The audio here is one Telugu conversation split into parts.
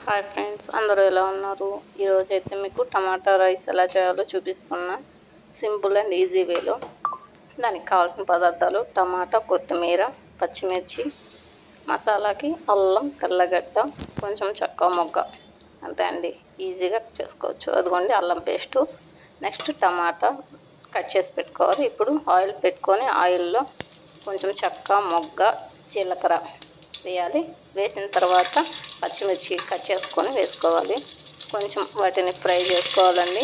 హాయ్ ఫ్రెండ్స్ అందరూ ఎలా ఉన్నారు ఈరోజు అయితే మీకు టమాటా రైస్ ఎలా చేయాలో చూపిస్తున్నా సింపుల్ అండ్ ఈజీ వేలో దానికి కావాల్సిన పదార్థాలు టమాటా కొత్తిమీర పచ్చిమిర్చి మసాలాకి అల్లం తెల్లగడ్డ కొంచెం చెక్క మొగ్గ అంతే అండి ఈజీగా చేసుకోవచ్చు అదిగోండి అల్లం పేస్టు నెక్స్ట్ టమాటా కట్ చేసి పెట్టుకోవాలి ఇప్పుడు ఆయిల్ పెట్టుకొని ఆయిల్లో కొంచెం చెక్క మొగ్గ జీలకర్ర వేయాలి వేసిన తర్వాత పచ్చిమిర్చి కట్ చేసుకొని వేసుకోవాలి కొంచెం వాటిని ఫ్రై చేసుకోవాలండి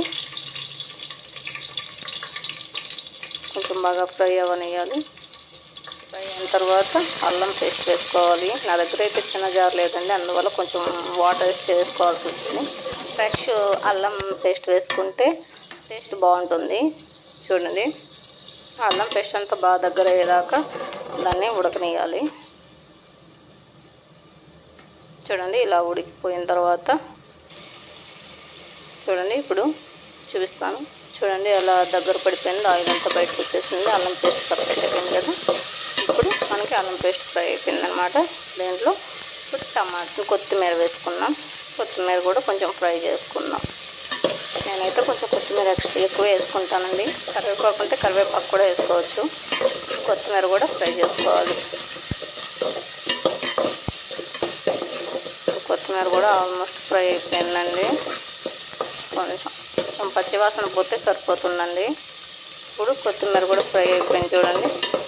కొంచెం బాగా ఫ్రై అవ్వనియాలి ఫ్రై అయిన తర్వాత అల్లం పేస్ట్ వేసుకోవాలి నా దగ్గర అయితే చిన్న జార్ లేదండి అందువల్ల కొంచెం వాటర్ వేసి చేసుకోవాల్సి వచ్చింది ఫ్రెష్ అల్లం పేస్ట్ వేసుకుంటే టేస్ట్ బాగుంటుంది చూడండి అల్లం పేస్ట్ అంతా బాగా దగ్గర అయ్యేదాకా దాన్ని ఉడకనియాలి చూడండి ఇలా ఉడికిపోయిన తర్వాత చూడండి ఇప్పుడు చూపిస్తాను చూడండి అలా దగ్గర పడిపోయింది ఆయిల్ అంతా బయటకు వచ్చేసింది అల్లం పేస్ట్ సపరేట్ అయిపోయింది కదా ఇప్పుడు మనకి అల్లం పేస్ట్ ఫ్రై అయిపోయింది అనమాట దీంట్లో ఇప్పుడు టమాటా కొత్తిమీర వేసుకున్నాం కొత్తిమీర కూడా కొంచెం ఫ్రై చేసుకుందాం నేనైతే కొంచెం కొత్తిమీర ఎక్స్ట్రా ఎక్కువ వేసుకుంటానండి కరివేపాకు ఉంటే కరివేపాకు కూడా వేసుకోవచ్చు కొత్తిమీర కూడా ఫ్రై చేసుకోవాలి కొత్తిమీర కూడా ఆల్మోస్ట్ ఫ్రై అయిపోయిందండి కొంచెం కొంచెం పచ్చివాసన పోతే సరిపోతుందండి ఇప్పుడు కొత్తిమీర కూడా ఫ్రై అయిపోయింది చూడండి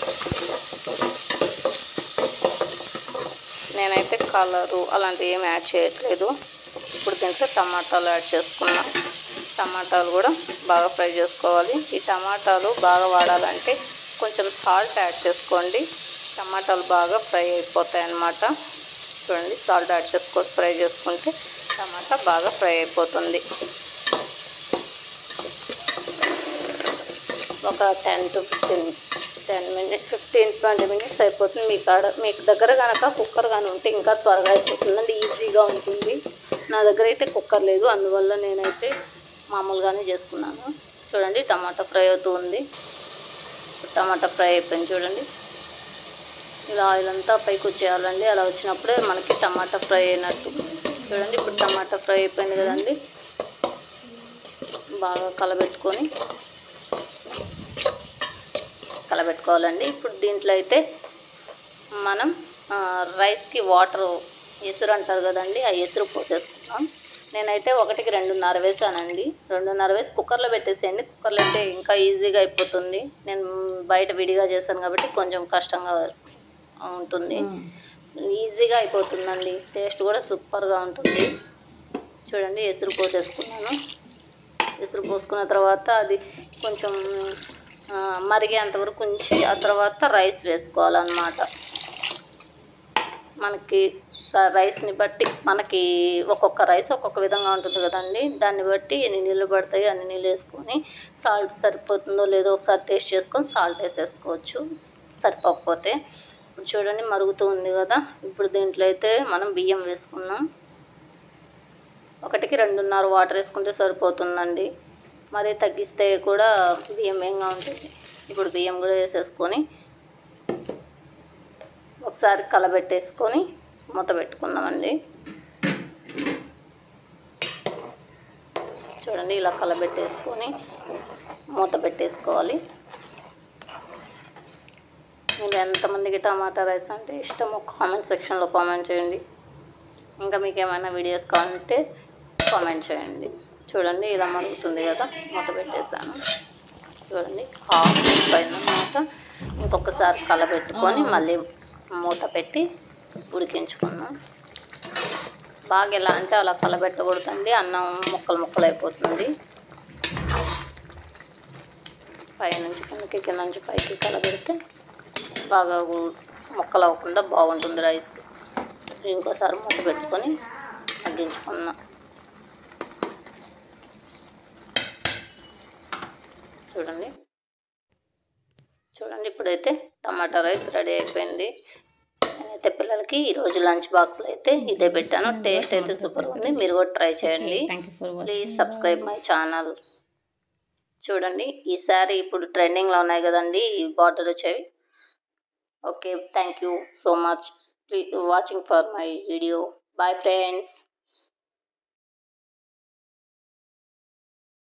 నేనైతే కలరు అలాంటివి ఏమి యాడ్ చేయట్లేదు ఇప్పుడు దీంట్లో టమాటాలు యాడ్ చేసుకున్నా టమాటాలు కూడా బాగా ఫ్రై చేసుకోవాలి ఈ టమాటాలు బాగా వాడాలంటే కొంచెం సాల్ట్ యాడ్ చేసుకోండి టమాటాలు బాగా ఫ్రై అయిపోతాయి అన్నమాట చూడండి సాల్ట్ యాడ్ చేసుకొని ఫ్రై చేసుకుంటే టమాటా బాగా ఫ్రై అయిపోతుంది ఒక ten to fifteen ten minutes fifteen twenty minutes అయిపోతుంది మీ కాడ మీకు దగ్గర కనుక కుక్కర్ కానీ ఉంటే ఇంకా త్వరగా అయిపోతుందండి ఈజీగా ఉంటుంది నా దగ్గర అయితే కుక్కర్ లేదు అందువల్ల నేనైతే మామూలుగానే చేసుకున్నాను చూడండి టమాటా ఫ్రై అవుతూ ఉంది టమాటా ఫ్రై అయిపోయింది చూడండి ఇలా ఆయిల్ అంతా పైకి వచ్చేయాలండి అలా వచ్చినప్పుడే మనకి టమాటా ఫ్రై అయినట్టు చూడండి ఇప్పుడు టమాటా ఫ్రై అయిపోయింది కదండి బాగా కలబెట్టుకొని కలబెట్టుకోవాలండి ఇప్పుడు దీంట్లో అయితే మనం రైస్కి వాటర్ ఎసురు అంటారు కదండి ఆ ఎసురు పోసేసుకున్నాం నేనైతే ఒకటికి రెండున్నర వేసానండి రెండున్నర వేసి కుక్కర్లో పెట్టేసేయండి కుక్కర్లో అయితే ఇంకా ఈజీగా అయిపోతుంది నేను బయట విడిగా చేశాను కాబట్టి కొంచెం కష్టంగా ఉంటుంది ఈజీగా అయిపోతుందండి టేస్ట్ కూడా సూపర్గా ఉంటుంది చూడండి ఎసురు పోసేసుకున్నాను ఎసురు పోసుకున్న తర్వాత అది కొంచెం మరిగేంతవరకు ఉంచి ఆ తర్వాత రైస్ వేసుకోవాలన్నమాట మనకి రైస్ని బట్టి మనకి ఒక్కొక్క రైస్ ఒక్కొక్క విధంగా ఉంటుంది కదండి దాన్ని బట్టి ఎన్ని నీళ్ళు పడతాయి అన్ని నీళ్ళు వేసుకొని సాల్ట్ సరిపోతుందో లేదో ఒకసారి టేస్ట్ చేసుకొని సాల్ట్ వేసేసుకోవచ్చు సరిపోకపోతే ఇప్పుడు చూడండి మరుగుతూ ఉంది కదా ఇప్పుడు దీంట్లో అయితే మనం బియ్యం వేసుకున్నాం ఒకటికి రెండున్నర వాటర్ వేసుకుంటే సరిపోతుందండి మరి తగ్గిస్తే కూడా బియ్యం ఏంగా ఉంటుంది ఇప్పుడు బియ్యం కూడా వేసేసుకొని ఒకసారి కలబెట్టేసుకొని మూత పెట్టుకుందామండి చూడండి ఇలా కలబెట్టేసుకొని మూత పెట్టేసుకోవాలి మీరు ఎంతమందికి టమాటా రైస్ అంటే ఇష్టమో కామెంట్ సెక్షన్లో కామెంట్ చేయండి ఇంకా మీకు ఏమైనా వీడియోస్ కావాలంటే కామెంట్ చేయండి చూడండి ఇలా మరుగుతుంది కదా మూత పెట్టేశాను చూడండి హాఫ్ పైన మూత ఇంకొకసారి కలబెట్టుకొని మళ్ళీ మూత పెట్టి ఉడికించుకుందాం బాగా ఎలా అంటే అలా కలబెట్టకూడదండి అన్నం ముక్కలు ముక్కలు అయిపోతుంది పైనుంచి కిందకి కింద నుంచి పైకి కలబెడితే బాగా ముక్కలు అవ్వకుండా బాగుంటుంది రైస్ ఇంకోసారి మూత పెట్టుకొని మగ్గించుకుందాం చూడండి చూడండి ఇప్పుడైతే టమాటా రైస్ రెడీ అయిపోయింది నేనైతే పిల్లలకి ఈరోజు లంచ్ బాక్స్లో అయితే ఇదే పెట్టాను టేస్ట్ అయితే సూపర్ ఉంది మీరు కూడా ట్రై చేయండి ప్లీజ్ సబ్స్క్రైబ్ మై ఛానల్ చూడండి ఈ శారీ ఇప్పుడు ట్రెండింగ్లో ఉన్నాయి కదండి ఈ బార్డర్ వచ్చేవి okay thank you so much watching for my video bye friends